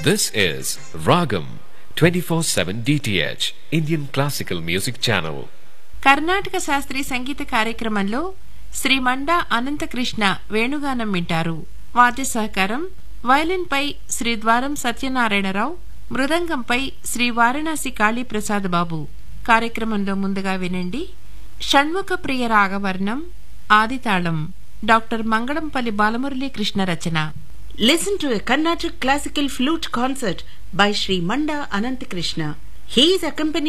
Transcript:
This is Ragam 24/7 DTH Indian Classical Music Channel. Karnataka శాస్త్రీయ సంగీత కార్యక్రమంలో శ్రీ మండా అనంతకృష్ణ వేణుగానం వింటారు వాద్య సహకారం వయలిన్ పై శ్రీ ద్వారం సత్యనారాయణరావు మృదంగంపై శ్రీ వారణాసి కాళీప్రసాద్ బాబు కార్యక్రమంలో ముందుగా వినండి షణ్ముఖ ప్రియ రాగవర్ణం ఆదితాళం డాక్టర్ మంగళంపల్లి బాలమురళీ కృష్ణ రచన Listen to a Carnatic classical flute concert by Sri Manda Anantakrishna. He is accompanied